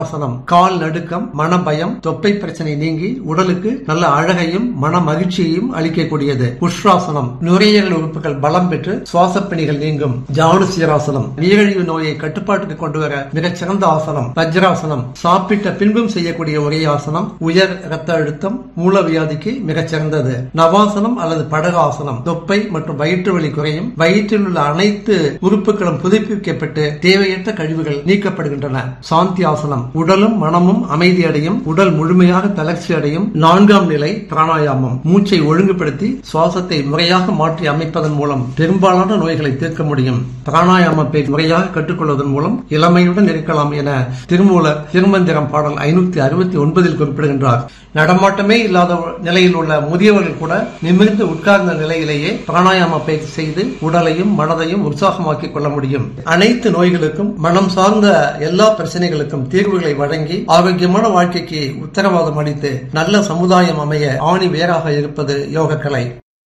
ஆசனம் கால் நடுக்கம் மனபயம் தொப்பை பிரச்சனை நீங்கி உடலுக்கு நல்ல அழகையும் மன மகிழ்ச்சியையும் அளிக்கக்கூடியது புஷ்ராசனம் நுரையீரல் உறுப்புகள் பலம் பெற்று சுவாச பணிகள் நீங்கும் ஜானுசீராசனம் நீரிழிவு நோயை கட்டுப்பாட்டுக்கு கொண்டு வர மிகச் சிறந்த ஆசனம் வஜ்ராசனம் சாப்பிட்ட பின்பும் செய்யக்கூடிய ஒரே ஆசனம் உயர் ரத்த அழுத்தம் மூலவியாதிக்கு மிகச் சிறந்தது நவாசனம் அல்லது படகாசனம் தொப்பை மற்றும் வயிற்று வலி குறையும் வயிற்றில் உள்ள அனைத்து உறுப்புகளும் புதுப்பிக்கப்பட்டு தேவையற்ற கழிவுகள் நீக்கப்படுகின்றன சாந்தி ஆசனம் உடலும் மனமும் அமைதி அடையும் உடல் முழுமையாக தளர்ச்சி அடையும் நான்காம் நிலை பிராணாயாமம் மூச்சை ஒழுங்குபடுத்தி சுவாசத்தை முறையாக மாற்றி அமைப்பதன் மூலம் பெரும்பாலான நோய்களை தீர்க்க முடியும் பிராணாயாமத்தை முறையாக கற்றுக்கொள்வதன் மூலம் இளமையுடன் இருக்கலாம் என திருமூலர் திருமந்திரம் பாடல் ஐநூத்தி அறுபத்தி ஒன்பதில் குறிப்பிடுகின்றார் நடமாட்டமே இல்லாத நிலையில் உள்ள முதியவர்கள் கூட நிமிர்ந்து உட்கார்ந்த நிலையிலேயே பிராணாயாம பயிற்சி செய்து உடலையும் மனதையும் உற்சாகமாக்கிக் கொள்ள முடியும் அனைத்து நோய்களுக்கும் மனம் சார்ந்த எல்லா பிரச்சனைகளுக்கும் தீர்வுகளை வழங்கி ஆரோக்கியமான வாழ்க்கைக்கு உத்தரவாதம் அளித்து நல்ல சமுதாயம் அமைய ஆணி வேராக இருப்பது யோகக்கலை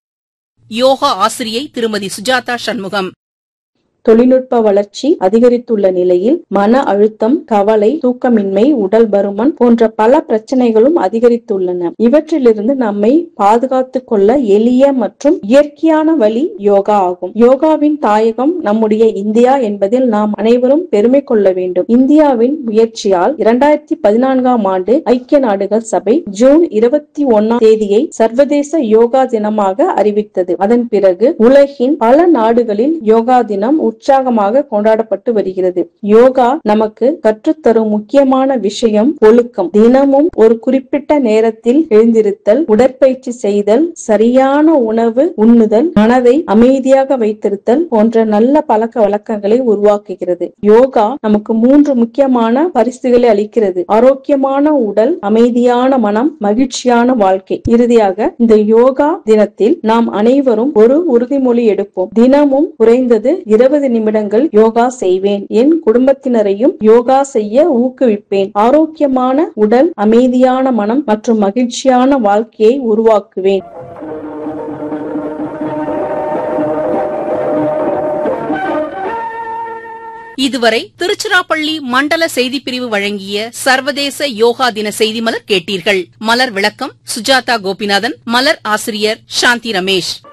யோகா ஆசிரியை திருமதி சுஜாதா சண்முகம் தொழில்நுட்ப வளர்ச்சி அதிகரித்துள்ள நிலையில் மன அழுத்தம் கவலை தூக்கமின்மை உடல் பருமன் போன்ற பல பிரச்சனைகளும் அதிகரித்துள்ளன இவற்றிலிருந்து நம்மை பாதுகாத்துக் கொள்ள எளிய மற்றும் இயற்கையான வழி யோகா ஆகும் யோகாவின் தாயகம் நம்முடைய இந்தியா என்பதில் நாம் அனைவரும் பெருமை கொள்ள வேண்டும் இந்தியாவின் முயற்சியால் இரண்டாயிரத்தி பதினான்காம் ஆண்டு ஐக்கிய நாடுகள் சபை ஜூன் இருபத்தி ஒன்னாம் தேதியை சர்வதேச யோகா தினமாக அறிவித்தது அதன் பிறகு உலகின் பல நாடுகளில் யோகா தினம் உற்சாகமாக கொண்டாடப்பட்டு வருகிறது யோகா நமக்கு கற்றுத்தரும் முக்கியமான விஷயம் ஒழுக்கம் தினமும் ஒரு குறிப்பிட்ட நேரத்தில் எழுந்திருத்தல் உடற்பயிற்சி செய்தல் சரியான உணவு உண்ணுதல் மனதை அமைதியாக வைத்திருத்தல் போன்ற நல்ல பழக்க வழக்கங்களை உருவாக்குகிறது யோகா நமக்கு மூன்று முக்கியமான பரிசுகளை அளிக்கிறது ஆரோக்கியமான உடல் அமைதியான மனம் மகிழ்ச்சியான வாழ்க்கை இறுதியாக இந்த யோகா தினத்தில் நாம் அனைவரும் ஒரு உறுதிமொழி எடுப்போம் தினமும் குறைந்தது இருபது நிமிடங்கள் யோகா செய்வேன் என் குடும்பத்தினரையும் யோகா செய்ய ஊக்குவிப்பேன் ஆரோக்கியமான உடல் அமைதியான மனம் மற்றும் மகிழ்ச்சியான வாழ்க்கையை உருவாக்குவேன் இதுவரை திருச்சிராப்பள்ளி மண்டல செய்திப்பிரிவு வழங்கிய சர்வதேச யோகா தின செய்தி மலர் கேட்டீர்கள் மலர் விளக்கம் சுஜாதா கோபிநாதன் மலர் ஆசிரியர் சாந்தி ரமேஷ்